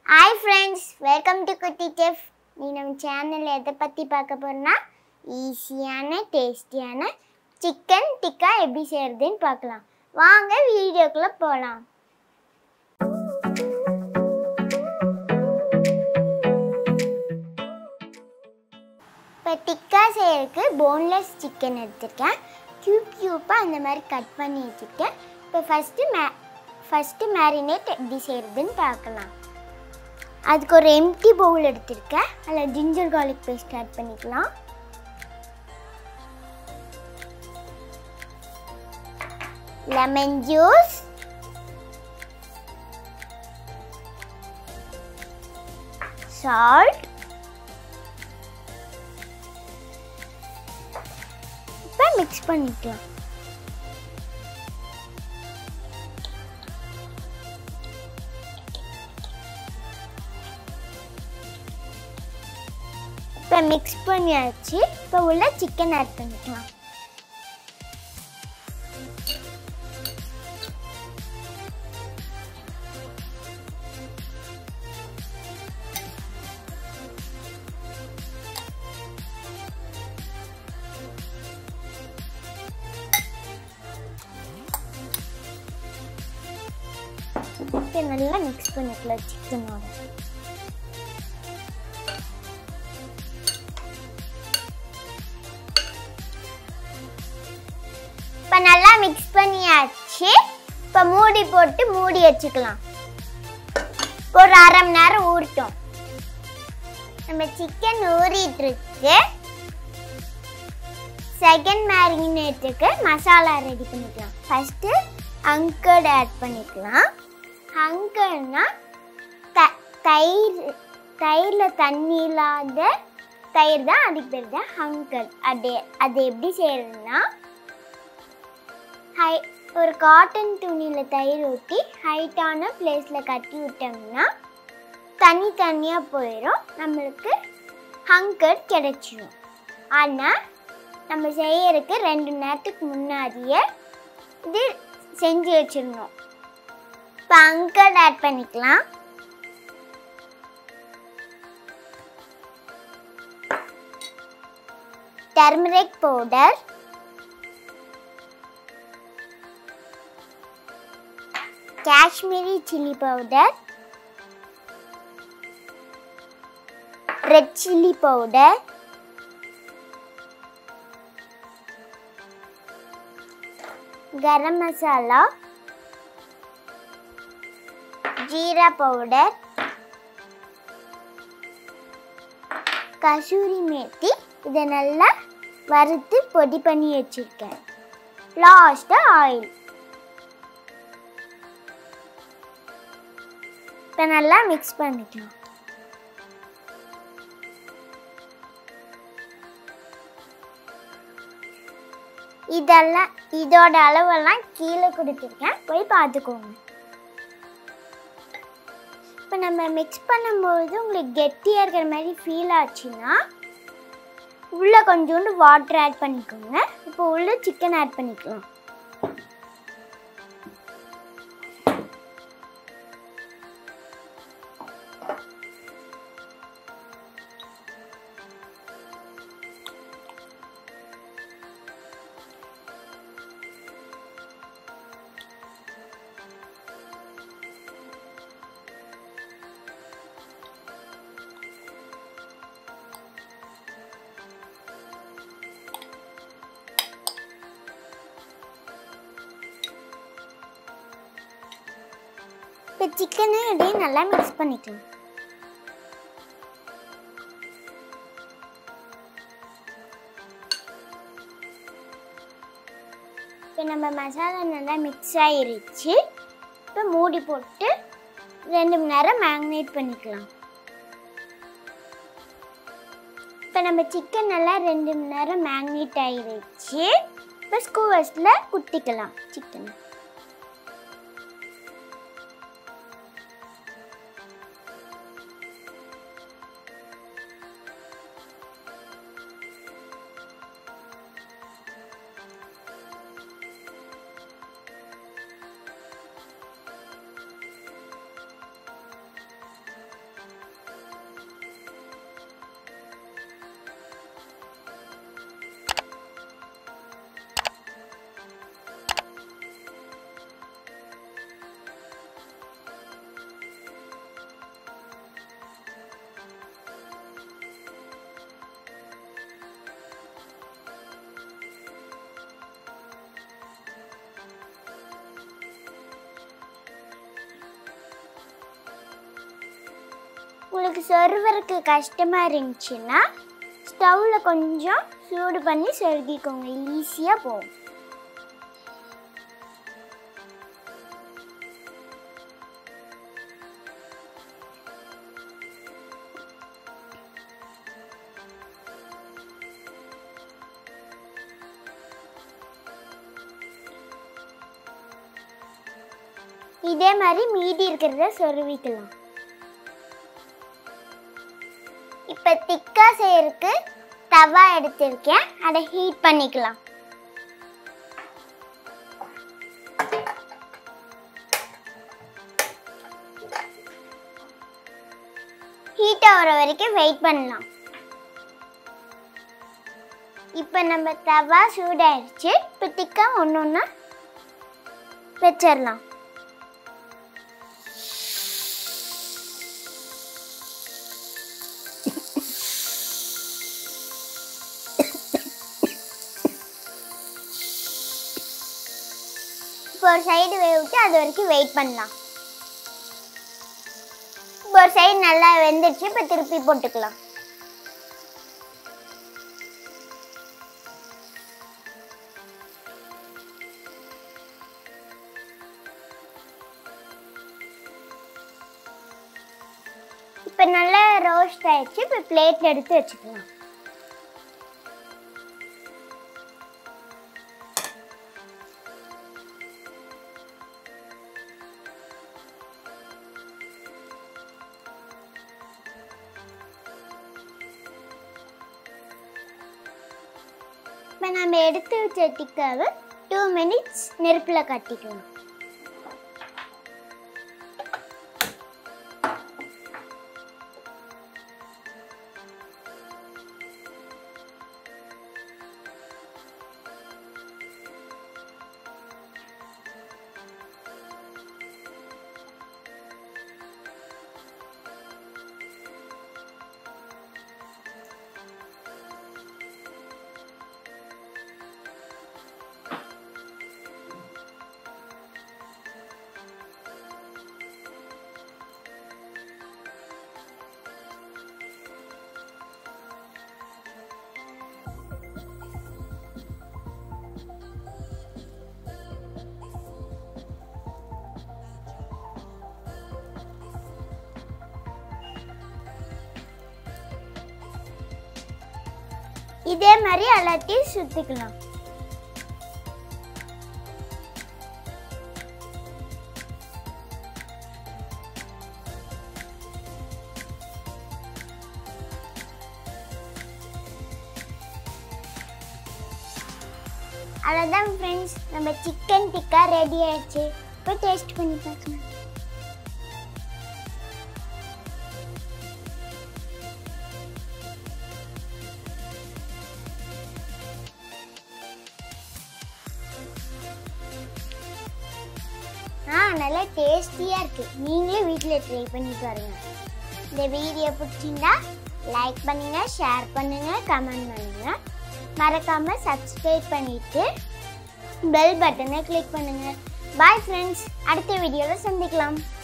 hi friends welcome to Kutti chef நீ நம்ம சேனலில் எதை பற்றி பார்க்க போகிறோன்னா ஈஸியான டேஸ்டியான சிக்கன் டிக்கா எப்படி செய்கிறதுன்னு பார்க்கலாம் வாங்க வீடியோக்குள்ளே போகலாம் இப்போ டிக்கா செய்யறதுக்கு போன்லெஸ் சிக்கன் எடுத்திருக்கேன் க்யூப் க்யூப்பாக அந்த மாதிரி கட் பண்ணி வச்சுருக்கேன் இப்போ ஃபஸ்ட்டு மே ஃபஸ்ட்டு மேரினேட் எப்படி செய்கிறதுன்னு பார்க்கலாம் அதுக்கு ஒரு எம்டி பவுல் எடுத்திருக்கேன் அதில் ஜிஞ்சர் garlic பேஸ்ட் ஆட் பண்ணிக்கலாம் லெமன் ஜூஸ் சால்ட் இப்போ மிக்ஸ் பண்ணிக்கலாம் இப்போ மிக்ஸ் பண்ணியாச்சு இப்போ உள்ள சிக்கன் ஆட் பண்ணிக்கலாம் இப்போ நல்லா மிக்ஸ் பண்ணிக்கலாம் சிக்கனோட இப்போ நல்லா மிக்ஸ் பண்ணியாச்சு இப்போ மூடி போட்டு மூடி வச்சுக்கலாம் ஒரு அரை மணி நேரம் ஊறட்டும் நம்ம சிக்கன் ஊறிட்டு இருக்கு செகண்ட் மேரினேட்டுக்கு மசாலா ரெடி பண்ணிக்கலாம் ஃபஸ்ட்டு அங்கர்ட் ஆட் பண்ணிக்கலாம் அங்கர்னா த தயிர் தயிரில் தண்ணி இல்லாத தயிர் தான் அதுக்கு பேர் தான் ஹங்கர் அது அது எப்படி செய்யறதுன்னா ஹை ஒரு காட்டன் துணியில் தயிர் ஊற்றி ஹைட்டான பிளேஸில் கட்டி விட்டோம்னா தண்ணி தண்ணியாக போயிடும் நம்மளுக்கு ஹங்கர் கிடைச்சிடும் ஆனால் நம்ம செய்யறதுக்கு ரெண்டு நேரத்துக்கு முன்னாடியே இது செஞ்சு வச்சிடணும் இப்போ அங்கர் ஆட் பண்ணிக்கலாம் turmeric powder Kashmiri chilli powder red chilli powder garam masala jeera powder kasuri methi இதை நல்லா வறுத்து பொடி பண்ணி வச்சிருக்கேன் லாஸ்ட்டாக ஆயில் இப்போ நல்லா மிக்ஸ் பண்ணிக்கலாம் இதெல்லாம் இதோட அளவெல்லாம் கீழே கொடுத்துருக்கேன் போய் பார்த்துக்கோங்க இப்போ நம்ம மிக்ஸ் பண்ணும்போது உங்களுக்கு கெட்டியாக இருக்கிற மாதிரி ஃபீல் ஆச்சுன்னா உள்ளே கொஞ்சோண்டு வாட்டர் ஆட் பண்ணிக்கோங்க இப்போ உள்ள சிக்கன் ஆட் பண்ணிக்கலாம் இப்போ சிக்கனை அப்படியே நல்லா மிக்ஸ் பண்ணிக்கலாம் இப்போ நம்ம மசாலா நல்லா மிக்ஸ் ஆயிருச்சு இப்போ மூடி போட்டு ரெண்டு மணி நேரம் மேக்னேட் பண்ணிக்கலாம் இப்போ நம்ம சிக்கன் நல்லா ரெண்டு மணி நேரம் மேக்னேட் ஆயிருச்சு இப்போ ஸ்கூவர்ஸில் குத்திக்கலாம் சிக்கனை உங்களுக்கு சொருவருக்கு கஷ்டமாக இருந்துச்சுன்னா ஸ்டவ்வில் கொஞ்சம் சூடு பண்ணி சொருகிக்கோங்க ஈஸியாக போகும் இதே மாதிரி மீதி இருக்கிறத சொருவிக்கலாம் இப்போ திக்கா செய்யறதுக்கு தவா எடுத்திருக்கேன் அதை ஹீட் பண்ணிக்கலாம் ஹீட் ஆகிற வரைக்கும் வெயிட் பண்ணலாம் இப்போ நம்ம தவா சூடாயிடுச்சு இப்போ திக்கா ஒன்று ஒன்றா வச்சிடலாம் இப்போ ஒரு சைடு வேவிட்டு அது வரைக்கும் வெயிட் பண்ணலாம் இப்போ ஒரு சைடு நல்லா வெந்துடுச்சு இப்போ திருப்பி போட்டுக்கலாம் இப்போ நல்லா ரோஸ்ட் ஆயிடுச்சு இப்போ பிளேட்ல எடுத்து வச்சுக்கலாம் இப்போ நம்ம எடுத்து வச்ச டிக்காவை டூ மினிட்ஸ் நெருப்பில் கட்டிக்கலாம் இதே மாதிரி எல்லாத்தையும் சுத்திக்கலாம் அவ்வளோதான் ஃப்ரெண்ட்ஸ் நம்ம சிக்கன் டிக்கா ரெடி ஆயிடுச்சு இப்போ டேஸ்ட் பண்ணி பார்க்கலாம் ஆ நல்லா டேஸ்டியாக இருக்குது நீங்களே வீட்டில் ட்ரை பண்ணி பாருங்க இந்த வீடியோ பிடிச்சிருந்தா லைக் பண்ணுங்க ஷேர் பண்ணுங்க கமெண்ட் பண்ணுங்க மறக்காம சப்ஸ்கிரைப் பண்ணிட்டு பெல் பட்டனை கிளிக் பண்ணுங்க பாய் ஃப்ரெண்ட்ஸ் அடுத்த வீடியோவில் சந்திக்கலாம்